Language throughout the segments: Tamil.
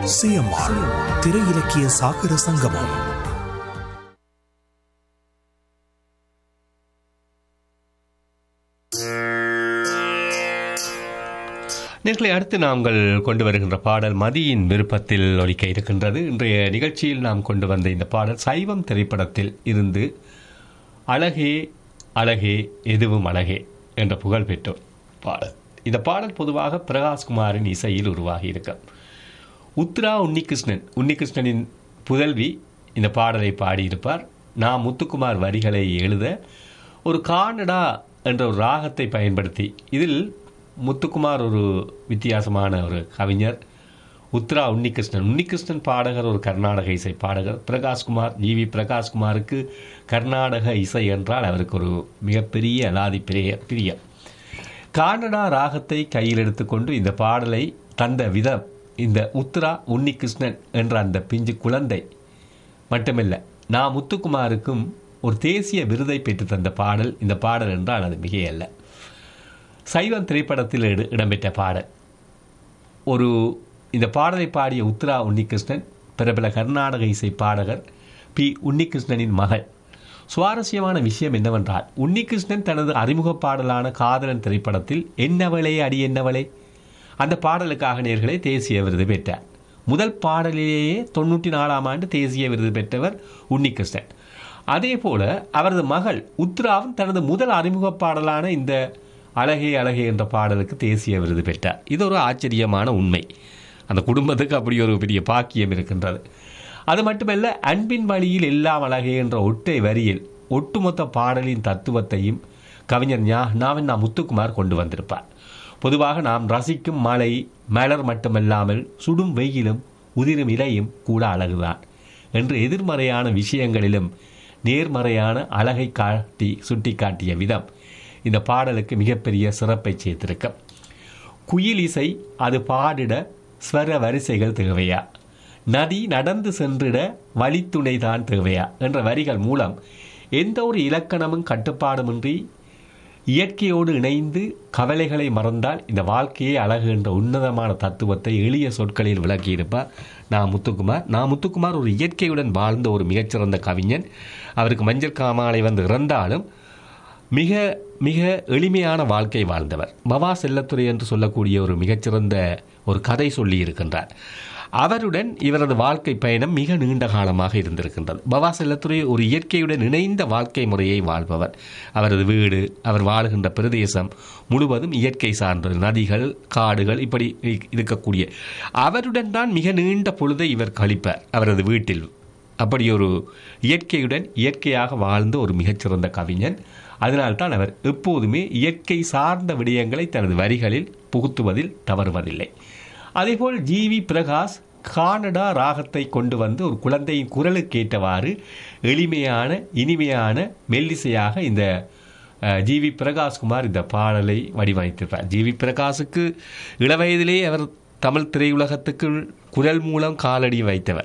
சிஎம்ஆர் திரை இலக்கிய சாகர சங்கமம் நேர்களை அடுத்து நாங்கள் கொண்டு வருகின்ற பாடல் மதியின் விருப்பத்தில் ஒலிக்க இருக்கின்றது இன்றைய நிகழ்ச்சியில் நாம் கொண்டு வந்த இந்த பாடல் சைவம் திரைப்படத்தில் இருந்து அழகே அழகே எதுவும் அழகே என்ற புகழ் பெற்றோர் பாடல் இந்த பாடல் பொதுவாக பிரகாஷ்குமாரின் இசையில் உருவாகி இருக்க உத்ரா உன்னிகிருஷ்ணன் உன்னிகிருஷ்ணனின் புதல்வி இந்த பாடலை பாடியிருப்பார் நான் முத்துக்குமார் வரிகளை எழுத ஒரு கானடா என்ற ஒரு ராகத்தை பயன்படுத்தி இதில் முத்துக்குமார் ஒரு வித்தியாசமான ஒரு கவிஞர் உத்ரா உன்னிகிருஷ்ணன் உன்னிகிருஷ்ணன் பாடகர் ஒரு கர்நாடக இசை பாடகர் பிரகாஷ்குமார் ஜி வி பிரகாஷ்குமாருக்கு கர்நாடக இசை என்றால் அவருக்கு ஒரு மிகப்பெரிய அலாதி பிரிய பிரியம் கானடா ராகத்தை கையில் எடுத்துக்கொண்டு இந்த பாடலை தந்த விதம் இந்த உத்ரா உன்னிகிருஷ்ணன் என்ற அந்த பிஞ்சு குழந்தை மட்டுமில்லை நான் முத்துக்குமாருக்கும் ஒரு தேசிய விருதை பெற்று தந்த பாடல் இந்த பாடல் என்றால் அது மிகையல்ல சைவம் திரைப்படத்தில் இட இடம்பெற்ற பாடல் ஒரு இந்த பாடலை பாடிய உத்ரா உன்னிகிருஷ்ணன் பிரபல கர்நாடக இசை பாடகர் பி உன்னிகிருஷ்ணனின் மகள் சுவாரஸ்யமான விஷயம் என்னவென்றால் உன்னிகிருஷ்ணன் தனது அறிமுக பாடலான காதலன் திரைப்படத்தில் என்னவளே அடி என்னவளே அந்த பாடலுக்காக நேர்களே தேசிய விருது பெற்றார் முதல் பாடலிலேயே தொண்ணூற்றி நாலாம் ஆண்டு தேசிய விருது பெற்றவர் உன்னிகிருஷ்ணன் அதே போல அவரது மகள் உத்ராவும் தனது முதல் அறிமுக பாடலான இந்த அழகே அழகே என்ற பாடலுக்கு தேசிய விருது பெற்றார் இது ஒரு ஆச்சரியமான உண்மை அந்த குடும்பத்துக்கு அப்படி ஒரு பெரிய பாக்கியம் இருக்கின்றது அது மட்டுமல்ல அன்பின் வழியில் எல்லாம் அழகே என்ற ஒற்றை வரியில் ஒட்டுமொத்த பாடலின் தத்துவத்தையும் கவிஞர் ஞா நாவண்ணா முத்துக்குமார் கொண்டு வந்திருப்பார் பொதுவாக நாம் ரசிக்கும் மழை மலர் மட்டுமல்லாமல் சுடும் வெயிலும் உதிரும் இலையும் கூட அழகுதான் என்று எதிர்மறையான விஷயங்களிலும் நேர்மறையான அழகை காட்டி சுட்டிக்காட்டிய விதம் இந்த பாடலுக்கு மிகப்பெரிய சிறப்பை சேர்த்திருக்கும் குயில் இசை அது பாடிட ஸ்வர வரிசைகள் தேவையா நதி நடந்து சென்றிட வழித்துணைதான் தேவையா என்ற வரிகள் மூலம் எந்த ஒரு இலக்கணமும் கட்டுப்பாடுமின்றி இயற்கையோடு இணைந்து கவலைகளை மறந்தால் இந்த வாழ்க்கையே அழகு என்ற உன்னதமான தத்துவத்தை எளிய சொற்களில் விளக்கியிருப்பார் நான் முத்துக்குமார் நான் முத்துக்குமார் ஒரு இயற்கையுடன் வாழ்ந்த ஒரு மிகச்சிறந்த கவிஞன் அவருக்கு மஞ்சள் காமாலை வந்து இறந்தாலும் மிக மிக எளிமையான வாழ்க்கை வாழ்ந்தவர் பவா செல்லத்துறை என்று சொல்லக்கூடிய ஒரு மிகச்சிறந்த ஒரு கதை சொல்லி இருக்கின்றார் அவருடன் இவரது வாழ்க்கை பயணம் மிக நீண்ட காலமாக இருந்திருக்கின்றது பவா செல்லத்துறை ஒரு இயற்கையுடன் இணைந்த வாழ்க்கை முறையை வாழ்பவர் அவரது வீடு அவர் வாழுகின்ற பிரதேசம் முழுவதும் இயற்கை சார்ந்தது நதிகள் காடுகள் இப்படி இருக்கக்கூடிய அவருடன் தான் மிக நீண்ட பொழுதை இவர் கழிப்பார் அவரது வீட்டில் அப்படி ஒரு இயற்கையுடன் இயற்கையாக வாழ்ந்த ஒரு மிகச்சிறந்த கவிஞன் அதனால்தான் அவர் எப்போதுமே இயற்கை சார்ந்த விடயங்களை தனது வரிகளில் புகுத்துவதில் தவறுவதில்லை அதேபோல் ஜி வி பிரகாஷ் கானடா ராகத்தை கொண்டு வந்து ஒரு குழந்தையின் குரலுக்கு ஏற்றவாறு எளிமையான இனிமையான மெல்லிசையாக இந்த ஜி வி பிரகாஷ்குமார் இந்த பாடலை வடிவமைத்திருப்பார் ஜி வி பிரகாஷுக்கு இளவயதிலேயே அவர் தமிழ் திரையுலகத்துக்கு குரல் மூலம் காலடி வைத்தவர்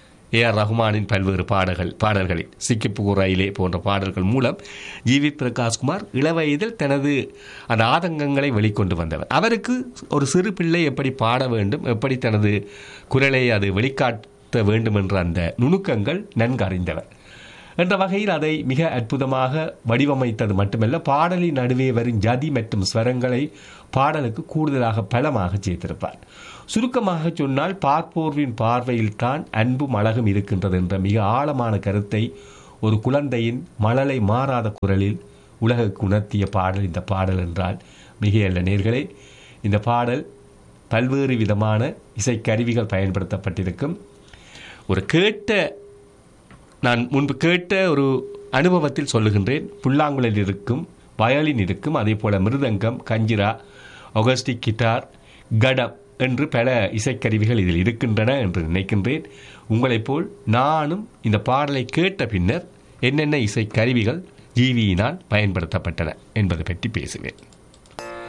ஏ ஆர் ரஹ்மானின் பல்வேறு பாடல்கள் பாடல்களில் சிக்கிப்பு ரயிலே போன்ற பாடல்கள் மூலம் ஜி வி பிரகாஷ்குமார் இளவயதில் தனது அந்த ஆதங்கங்களை வெளிக்கொண்டு வந்தவர் அவருக்கு ஒரு சிறு பிள்ளை எப்படி பாட வேண்டும் எப்படி தனது குரலை அது வெளிக்காட்ட வேண்டும் என்ற அந்த நுணுக்கங்கள் நன்கு அறிந்தவர் என்ற வகையில் அதை மிக அற்புதமாக வடிவமைத்தது மட்டுமல்ல பாடலின் நடுவே வரும் ஜதி மற்றும் ஸ்வரங்களை பாடலுக்கு கூடுதலாக பலமாக சேர்த்திருப்பார் சுருக்கமாக சொன்னால் பார்ப்போர்வின் பார்வையில் தான் அன்பும் அழகும் இருக்கின்றது என்ற மிக ஆழமான கருத்தை ஒரு குழந்தையின் மழலை மாறாத குரலில் உலகுக்கு உணர்த்திய பாடல் இந்த பாடல் என்றால் மிகையல்ல நேர்களே இந்த பாடல் பல்வேறு விதமான இசைக்கருவிகள் பயன்படுத்தப்பட்டிருக்கும் ஒரு கேட்ட நான் முன்பு கேட்ட ஒரு அனுபவத்தில் சொல்லுகின்றேன் புல்லாங்குழல் இருக்கும் வயலின் இருக்கும் அதே போல மிருதங்கம் கஞ்சிரா ஒகஸ்டிக் கிட்டார் கடம் என்று பல இசைக்கருவிகள் இதில் இருக்கின்றன என்று நினைக்கின்றேன் உங்களைப் போல் நானும் இந்த பாடலை கேட்ட பின்னர் என்னென்ன இசைக்கருவிகள் ஜீவியினால் பயன்படுத்தப்பட்டன என்பது பற்றி பேசுவேன்